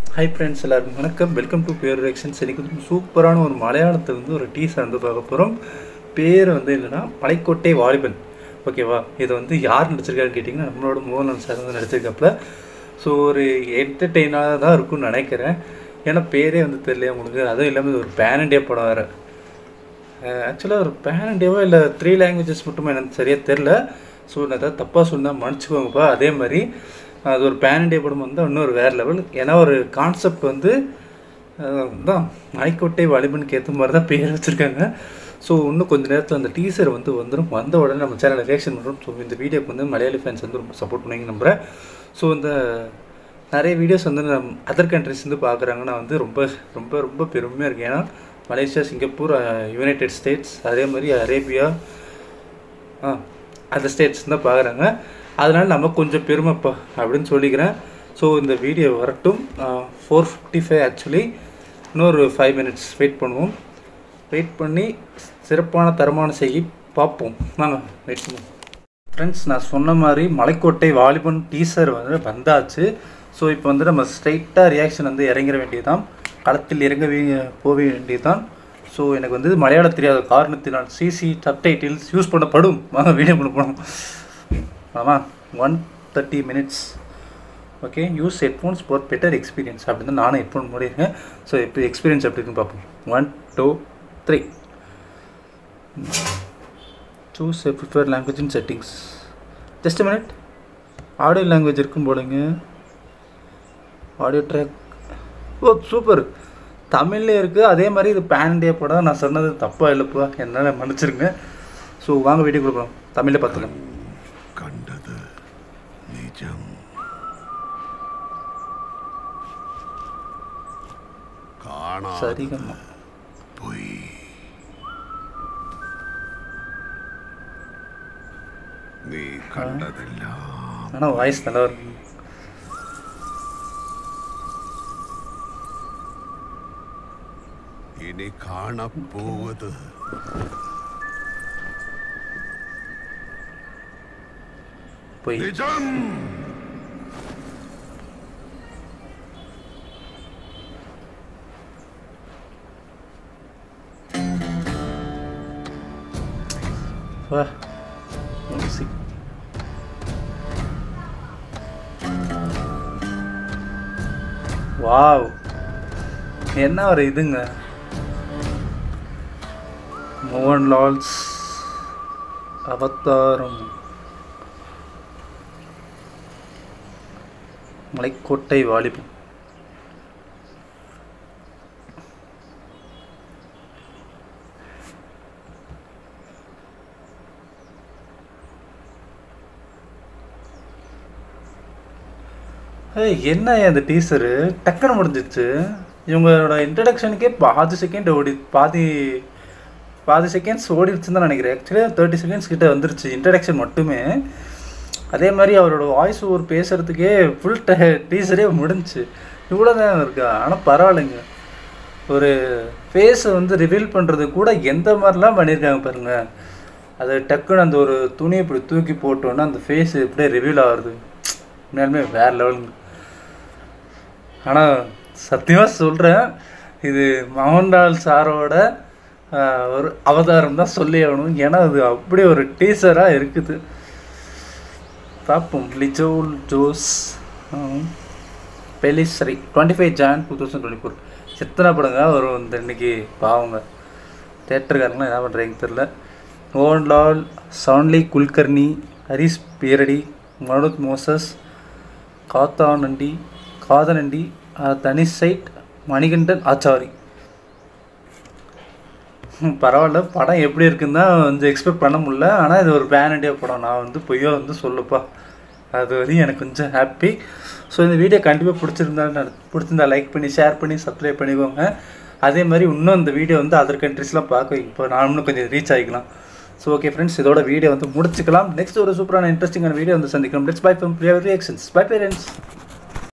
hi friends எல்லாருக்கும் வணக்கம் welcome to pure reactions இன்னைக்கு வந்து சூப்பரான ஒரு மலையாளத்தை வந்து ஒரு டீசர் வந்து பார்க்க போகிறோம் பேர் வந்து என்னன்னா மலைக்கோட்டை வாலிபன் ஓகேவா இது வந்து யார் நடிச்சிருக்காருன்னு கேட்டிங்கன்னா நம்மளோட மோகன்லால் சார் வந்து நடிச்சிருக்காப்புல ஸோ ஒரு என்டர்டெய்னாக தான் இருக்கும்னு நினைக்கிறேன் ஏன்னா பேரே வந்து தெரியல உங்களுக்கு அதுவும் இல்லாமல் இது ஒரு பேன் இண்டியா படம் வேறு ஆக்சுவலாக ஒரு பேன் இண்டியாவோ இல்லை த்ரீ லாங்குவேஜஸ் மட்டுமே எனக்கு சரியாக தெரில ஸோ நான் ஏதாவது தப்பாக சொன்னால் மன்னிச்சுக்கோங்கப்பா அதே மாதிரி அது ஒரு பேன் இண்டியா படம் வந்து இன்னொரு வேறு லெவல் ஏன்னா ஒரு கான்செப்ட் வந்து அஹ், தான் நாய்க்கோட்டை வாலிபனுக்கு ஏற்ற மாதிரி தான் பேர் வச்சுருக்காங்க ஸோ இன்னும் கொஞ்சம் நேரத்தில் அந்த டீசர் வந்து வந்துடும் வந்த உடனே நம்ம சேனலில் ரியாக்ஷன் பண்ணுறோம் ஸோ இந்த வீடியோக்கு வந்து மலையாளி ஃபேன்ஸ் வந்து ரொம்ப சப்போர்ட் பண்ணுவீங்க நம்புகிறேன் ஸோ இந்த நிறைய வீடியோஸ் வந்து நம் அதர் கண்ட்ரிஸ் வந்து பார்க்குறாங்கன்னா வந்து ரொம்ப ரொம்ப ரொம்ப பெருமையாக இருக்கு ஏன்னா மலேசியா சிங்கப்பூர் யுனைடெட் ஸ்டேட்ஸ் அதே மாதிரி அரேபியா ஆ அந்த ஸ்டேட்ஸ் தான் பார்க்குறாங்க அதனால் நம்ம கொஞ்சம் பெருமைப்பா அப்படின்னு சொல்லிக்கிறேன் ஸோ இந்த வீடியோ வரட்டும் ஃபோர் ஃபிஃப்டி ஃபைவ் ஆக்சுவலி இன்னொரு ஃபைவ் மினிட்ஸ் வெயிட் பண்ணுவோம் வெயிட் பண்ணி சிறப்பான தரமான செய்தி பார்ப்போம் வாங்க வெயிட் பண்ணுவோம் ஃப்ரெண்ட்ஸ் நான் சொன்ன மாதிரி மலைக்கோட்டை வாலிபன் டீசர் வந்து வந்தாச்சு ஸோ இப்போ வந்து நம்ம ஸ்ட்ரைட்டாக ரியாக்ஷன் வந்து இறங்கிட வேண்டியதுதான் களத்தில் இறங்க வே- போக வேண்டியதுதான் ஸோ எனக்கு வந்து மலையாளம் தெரியாத காரணத்தினால் சிசி சப்டைட்டில்ஸ் யூஸ் பண்ணப்படும் வாங்க வீடியோ பண்ண போனோம் ஆமாம் one thirty minutes okay use headphones for better experience அப்படின்னு தான் நானும் ஹெட்ஃபோன் மூடிருக்கேன் ஸோ இப்போ எக்ஸ்பீரியன்ஸ் எப்படி இருக்குன்னு பார்ப்போம் one two three choose prefer language in settings just minute audio language இருக்கும் போலங்க ஆடியோ ட்ராக் ஓ சூப்பர் தமிழ்லேயே இருக்குது அதே மாதிரி இது பேன் இண்டியா படம் நான் சொன்னது தப்பாக இல்லைப்பா என்னால் மன்னிச்சிருங்க ஸோ வாங்க வீடியோ கொடுப்போம் தமிழில் பார்த்துக்கலாம் കണ്ടത് നിജം കാണാതെ சரிகம்மா പോയി നീ കണ്ടതെല്ലാം ஆனால் வாய்ஸ் நல்லா இருக்கு ഇനി കാണപ്പോവത് போய் നിജം வா மியூசிக் வாவ் என்ன ஒரு இதுங்க மோகன்லால்ஸ் அவதாரம் மலைக்கோட்டை வாலிபன் ஏய் என்ன அந்த டீசரு டக்குன்னு முடிஞ்சிச்சு இவங்களோட இன்ட்ரடக்ஷனுக்கே பாதி செகண்ட் ஓடி பாதி பாதி செகண்ட்ஸ் ஓடிடுச்சுன்னு தான் நினைக்கிறேன் ஆக்சுவலி தேர்ட்டி செகண்ட்ஸ் கிட்ட வந்துருச்சு இன்ட்ரடக்ஷன் மட்டுமே அதே மாதிரி அவரோட வாய்ஸ் ஓவர் பேசுகிறதுக்கே ஃபுல் டீசரே முடிஞ்சுச்சு இவ்வளோ தான் இருக்கா ஆனால் பரவாயில்லைங்க ஒரு ஃபேஸை வந்து ரிவீல் பண்ணுறது கூட எந்த மாதிரிலாம் பண்ணியிருக்காங்க பாருங்க அது டக்குன்னு அந்த ஒரு துணியை இப்படி தூக்கி போட்டோன்னா அந்த ஃபேஸ் இப்படியே ரிவீல் ஆகுறது உண்மையாலுமே வேறு லெவலுங்க ஆனால் சத்தியமாக சொல்கிறேன் இது மோகன்லால் சாரோட ஆஹ், ஒரு அவதாரம் தான் சொல்லி ஆகணும் ஏன்னா அது அப்படியே ஒரு டீசராக இருக்குது பார்ப்போம் Lijo Jose Pellissery twenty five Jan two thousand twenty four எத்தனை படங்க வரும் இந்த இன்னைக்கு பாவங்க தேட்டருக்காரங்களாம் என்ன பண்ணுறீங்க தெரில மோகன்லால் சான்லி குல்கர்னி ஹரிஸ் பேரடி மனோத் மோசஸ் காத்தானண்டி காதனண்டி தனிசைட் மணிகண்டன் ஆச்சாரி ம், பரவாயில்ல படம் எப்படி இருக்குன்னு தான் கொஞ்சம் எக்ஸ்பெக்ட் பண்ண முடியல ஆனால் இது ஒரு பேன் இண்டியா படம் நான் வந்து பொய்யோ வந்து சொல்லுப்பா அது வரையும் எனக்கு கொஞ்சம் ஹாப்பி ஸோ இந்த வீடியோ கண்டிப்பாக பிடிச்சிருந்தா நட- பிடிச்சிருந்தா லைக் பண்ணி ஷேர் பண்ணி சப்ஸ்கிரைப் பண்ணிக்கோங்க அதே மாதிரி இன்னும் இந்த வீடியோ வந்து அதர் கண்ட்ரிஸ்லாம் பார்க்க இப்போ நான் இன்னும் கொஞ்சம் ரீச் ஆகிக்கலாம் ஸோ ஓகே ஃப்ரெண்ட்ஸ் இதோட வீடியோ வந்து முடிச்சுக்கலாம் நெக்ஸ்ட் ஒரு சூப்பரான இன்ட்ரெஸ்டிங்கான வீடியோ வந்து சந்திக்கலாம் let's bye from reactions by parents